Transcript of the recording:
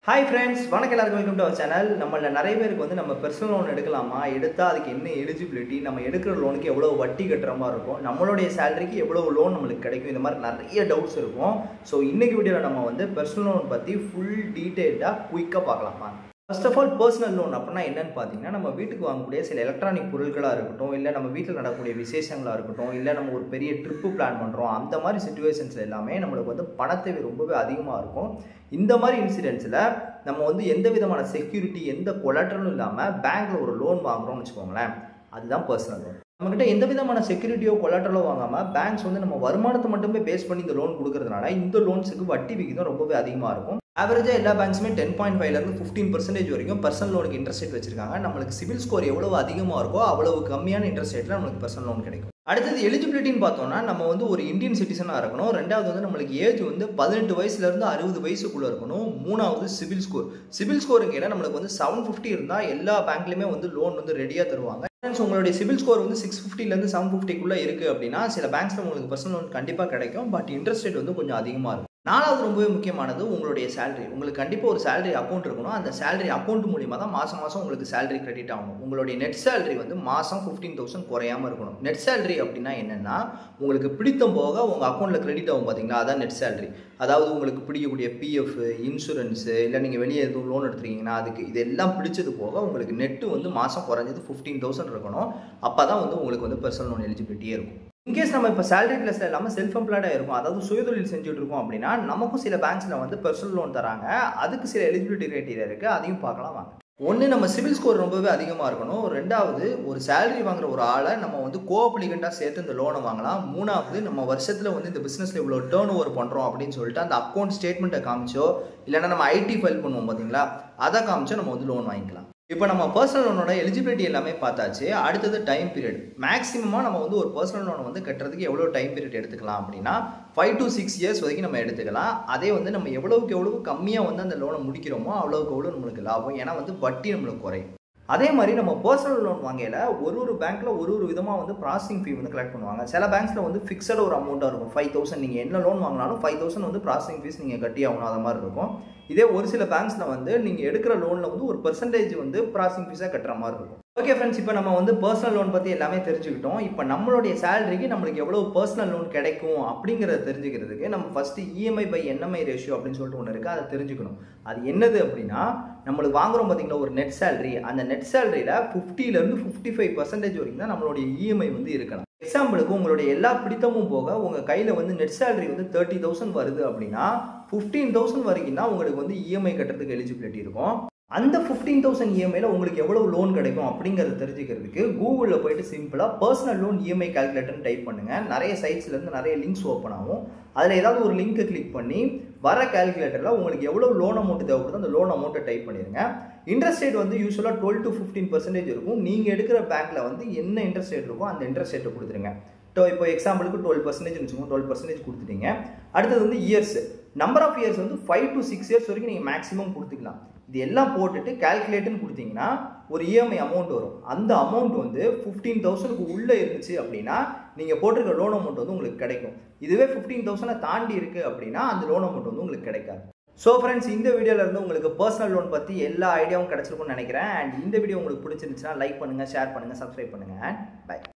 hi friends வணக்கம் எல்லாருக்கும் welcome to our channel நம்மள நிறைய பேருக்கு வந்து நம்ம பர்சனல் லோன் எடுக்கலாமா எடுத்தால் அதுக்கு என்ன எலிஜிபிலிட்டி நம்ம எடுக்கிற லோனுக்கு எவ்வளோ வட்டி கட்டுற மாதிரி இருக்கும் நம்மளுடைய சேலரிக்கு எவ்வளோ லோன் நம்மளுக்கு கிடைக்கும் இந்த மாதிரி நிறைய டவுட்ஸ் இருக்கும் ஸோ இன்னைக்கு வீடியோவில் நம்ம வந்து பர்சனல் லோன் பற்றி ஃபுல் டீட்டெயில்டாக குயிக்காக பார்க்கலாமா first of all personal loan அப்படின்னா என்னன்னு பார்த்தீங்கன்னா நம்ம வீட்டுக்கு வாங்கக்கூடிய சில எலக்ட்ரானிக் பொருட்களாக இருக்கட்டும் இல்லை நம்ம வீட்டில் நடக்கக்கூடிய விசேஷங்களாக இருக்கட்டும் இல்லை நம்ம ஒரு பெரிய ட்ரிப்பு பிளான் பண்ணுறோம் அந்த மாதிரி சுச்சுவேஷன்ஸ் எல்லாமே நம்மளுக்கு வந்து பணத்தேவை ரொம்பவே அதிகமாக இருக்கும் இந்த மாதிரி இன்சிடென்ட்ஸில் நம்ம வந்து எந்த விதமான செக்யூரிட்டி எந்த கொலாட்டரும் இல்லாமல் பேங்க்கில் ஒரு லோன் வாங்குறோம்னு வச்சுக்கோங்களேன் அதுதான் பர்சனல் லோன் நம்மக்கிட்ட எந்த விதமான செக்யூரிட்டியோ கொலாட்டரலோ வாங்காமல் பேங்க்ஸ் வந்து நம்ம வருமானத்தை மட்டுமே பேஸ் பண்ணி இந்த லோன் கொடுக்கறதுனால இந்த லோன்ஸுக்கு வட்டி விகிதம் ரொம்பவே அதிகமாக இருக்கும் ஆவரேஜாக எல்லா பேங்க்ஸுமே டென் பாயிண்ட் ஃபைவ்லேருந்து ஃபிஃப்டீன் பர்சன்டேஜ் வரைக்கும் பர்சனல் லோனுக்கு இன்ட்ரெஸ்ட் ரேட் வச்சிருக்காங்க நம்மளுக்கு சிவில் ஸ்கோர் எவ்வளவு அதிகமாக இருக்கோ அவ்வளவு கம்மியான இன்ட்ரெஸ்ட் ரேட்டில் நம்மளுக்கு பர்சனல் லோன் கிடைக்கும் அடுத்தது எலிஜிபிலிட்டின்னு பார்த்தோம்னா நம்ம வந்து ஒரு இந்தியன் சிட்டிசனாக இருக்கணும் ரெண்டாவது வந்து நம்மளுக்கு ஏஜ் வந்து பதினெட்டு வயசுலேருந்து அறுபது வயசுக்குள்ளே இருக்கணும் மூணாவது சிவில் ஸ்கோர் சிவில் ஸ்கோருங்கையில் நம்மளுக்கு வந்து செவன் ஃபிஃப்டி இருந்தால் எல்லா பேங்க்லையுமே வந்து லோன் வந்து ரெடியாக தருவாங்க ஃப்ரெண்ட்ஸ் உங்களுடைய சிவில் ஸ்கோர் வந்து சிக்ஸ் ஃபிஃப்டிலேருந்து செவன் ஃபிஃப்டிக்குள்ளே இருக்குது அப்படின்னா சில பேங்க்ஸில் உங்களுக்கு பர்சனல் லோன் கண்டிப்பாக கிடைக்கும் பட் இன்ட்ரெஸ்ட் ரேட் வந்து கொஞ்சம் அதிகமாக இருக்கும் நாலாவது ரொம்பவே முக்கியமானது உங்களுடைய சேலரி உங்களுக்கு கண்டிப்பாக ஒரு சேலரி அக்கௌண்ட் இருக்கணும் அந்த சேலரி அக்கௌண்ட் மூலியமாக தான் மாதம் மாதம் உங்களுக்கு சேலரி கிரெடிட் ஆகணும் உங்களுடைய நெட் சேலரி வந்து மாதம் ஃபிஃப்டீன் தௌசண்ட் குறையாமல் இருக்கணும் நெட் சேலரி அப்படின்னா என்னென்னா உங்களுக்கு பிடித்தம் போக உங்கள் அக்கௌண்ட்டில் கிரெடிட் ஆகும் பார்த்தீங்களா அதான் நெட் சேலரி அதாவது உங்களுக்கு பிடிக்கக்கூடிய பிஎஃப் இன்சூரன்ஸு இல்லை நீங்கள் வெளியே எதுவும் லோன் எடுத்துருக்கீங்கன்னா அதுக்கு இதெல்லாம் பிடிச்சது போக உங்களுக்கு நெட்டு வந்து மாதம் குறைஞ்சது ஃபிஃப்டீன் தௌசண்ட் இருக்கணும் அப்போ தான் வந்து உங்களுக்கு வந்து பர்சனல் லோன் எலிஜிபிலிட்டியே இருக்கும் இன்கேஸ் நம்ம இப்போ சேலரி ப்ளஸில் இல்லாமல் செல்ஃப் எம்ப்ளாய்டாக இருக்கும் அதாவது சுயதொழில் செஞ்சுட்டு இருக்கோம் அப்படின்னா நமக்கும் சில பேங்க்ஸில் வந்து பர்சனல் லோன் தராங்க அதுக்கு சில எலிஜிபிலிட்டி கிரைட்டீரியா இருக்குது அதையும் பார்க்கலாம் வாங்க ஒன்று நம்ம சிவில் ஸ்கோர் ரொம்பவே அதிகமாக இருக்கணும் ரெண்டாவது ஒரு சேலரி வாங்குற ஒரு ஆளை நம்ம வந்து கோ அப்ளிகண்ட்டாக சேர்த்து இந்த லோனை வாங்கலாம் மூணாவது நம்ம வருஷத்தில் வந்து இந்த பிஸ்னஸில் இவ்வளோ டேர்ன் ஓவர் பண்ணுறோம் அப்படின்னு சொல்லிட்டு அந்த அக்கௌண்ட் ஸ்டேட்மெண்ட்டை காமிச்சோ இல்லைன்னா நம்ம ஐடி ஃபைல் பண்ணுவோம் பார்த்தீங்களா அதை காமிச்சோ நம்ம வந்து லோன் வாங்கிக்கலாம் இப்போ நம்ம பர்சனல் லோனோட எலிஜிபிலிட்டி எல்லாமே பார்த்தாச்சு அடுத்தது டைம் பீரியட் மேக்ஸிமமாக நம்ம வந்து ஒரு பர்சனல் லோன் வந்து கட்டுறதுக்கு எவ்வளோ டைம் பீரியட் எடுத்துக்கலாம் அப்படின்னா ஃபைவ் டு சிக்ஸ் இயர்ஸ் வரைக்கும் நம்ம எடுத்துக்கலாம் அதே வந்து நம்ம எவ்வளவுக்கு எவ்வளவு கம்மியாக வந்து அந்த லோனை முடிக்கிறோமோ அவ்வளோக்கு எவ்வளோ நம்மளுக்கு லாபம் ஏன்னா வந்து வட்டி நம்மளுக்கு குறையும் அதே மாதிரி நம்ம பர்சனல் லோன் வாங்கையில் ஒரு ஒரு பேங்க்கில் ஒரு ஒரு விதமாக வந்து ப்ராசஸிங் ஃபீ வந்து கலெக்ட் பண்ணுவாங்க சில பேங்க்ஸில் வந்து ஃபிக்ஸட் ஒரு அமௌண்ட்டாக இருக்கும் ஃபைவ் தௌசண்ட் நீங்கள் என்ன லோன் வாங்கினாலும் ஃபைவ் தௌசண்ட் வந்து ப்ராசஸிங் ஃபீஸ் நீங்கள் கட்டி ஆகணும் அது மாதிரி இருக்கும் இதே ஒரு சில பேங்க்ஸில் வந்து நீங்கள் எடுக்கிற லோனில் வந்து ஒரு பர்சன்டேஜ் வந்து ப்ராசஸிங் ஃபீஸாக கட்டுற மாதிரி இருக்கும் ஓகே ஃப்ரெண்ட்ஸ் இப்போ நம்ம வந்து பர்சனல் லோன் பற்றி எல்லாமே தெரிஞ்சுக்கிட்டோம் இப்போ நம்மளுடைய சேலரிக்கு நம்மளுக்கு எவ்வளோ பர்சனல் லோன் கிடைக்கும் அப்படிங்கிறத தெரிஞ்சுக்கிறதுக்கு நம்ம first EMI by NMI ratio அப்படின்னு சொல்லிட்டு ஒன்று இருக்குது அதை தெரிஞ்சுக்கணும் அது என்னது அப்படின்னா நம்மளுக்கு வாங்குறோம் பார்த்தீங்களா ஒரு நெட் சேலரி அந்த நெட் சேலரியில் ஃபிஃப்டிலேருந்து ஃபிஃப்டி ஃபைவ் பர்சன்டேஜ் வரைக்கும் தான் நம்மளுடைய இஎம்ஐ வந்து இருக்கலாம் எக்ஸாம்பிளுக்கு உங்களுடைய எல்லா பிடித்தமும் போக உங்கள் கையில் வந்து நெட் சேலரி வந்து தேர்ட்டி தௌசண்ட் வருது அப்படின்னா ஃபிஃப்டீன் தௌசண்ட் வரைக்கும் தான் உங்களுக்கு வந்து இஎம்ஐ கட்டுறதுக்கு எலிஜிபிலிட்டி இருக்கும் அந்த ஃபிஃப்டீன் தௌசண்ட் இஎம்ஐல உங்களுக்கு எவ்வளோ லோன் கிடைக்கும் அப்படிங்கிறத தெரிஞ்சுக்கிறதுக்கு கூகுளில் போயிட்டு சிம்பிளாக பர்சனல் லோன் இஎம்ஐ கால்குலேட்டர்னு டைப் பண்ணுங்கள் நிறைய சைட்ஸ்லேருந்து நிறைய லிங்க்ஸ் ஓப்பன் ஆகும் அதில் ஏதாவது ஒரு லிங்க்கை கிளிக் பண்ணி வர கால்குலேட்டரில் உங்களுக்கு எவ்வளோ லோன் அமௌண்ட் தேவைப்படுதோ அந்த லோன் அமௌண்ட்டை டைப் பண்ணிடுங்க இன்ட்ரெஸ்ட் ரேட் வந்து யூஸ்வலாக டுவெல் டு ஃபிஃப்டீன் பர்சன்டேஜ் இருக்கும் நீங்கள் எடுக்கிற பேங்க்கில் வந்து என்ன இன்ட்ரெஸ்ட் ரேட் இருக்கோ அந்த இன்ட்ரெஸ்ட் ரேட்டை கொடுத்துருங்க டோ இப்போ எக்ஸாம்பிளுக்கு டுவெல் பர்சன்டேஜ் வச்சுக்கோங்க டுவெல் பர்சன்டேஜ் கொடுத்துட்டீங்க அடுத்தது வந்து இயர்ஸ் நம்பர் ஆஃப் இயர்ஸ் வந்து ஃபைவ் டு சிக்ஸ் இயர்ஸ் வரைக்கும் நீங்கள் மேக்ஸிமம் கொடுத்துக்கலாம் இது எல்லாம் போட்டுட்டு கேல்குலேட்டுன்னு கொடுத்தீங்கன்னா ஒரு இஎம்ஐ அமௌண்ட் வரும் அந்த அமௌண்ட் வந்து ஃபிஃப்டீன் தௌசண்ட்க்கு உள்ளே இருந்துச்சு அப்படின்னா நீங்கள் போட்டிருக்க லோன் அமௌண்ட் வந்து உங்களுக்கு கிடைக்கும் இதுவே ஃபிஃப்டீன் தௌசண்டை தாண்டி இருக்குது அப்படின்னா அந்த லோன் அமௌண்ட் வந்து உங்களுக்கு கிடைக்காது ஸோ ஃப்ரெண்ட்ஸ் இந்த வீடியோவில் இருந்து உங்களுக்கு பர்சனல் லோன் பற்றி எல்லா ஐடியாவும் கிடச்சிருக்கும்னு நினைக்கிறேன் அண்ட் இந்த வீடியோ உங்களுக்கு பிடிச்சிருந்துச்சுன்னா லைக் பண்ணுங்கள் ஷேர் பண்ணுங்கள் சப்ஸ்கிரைப் பண்ணுங்கள் அண்ட் பை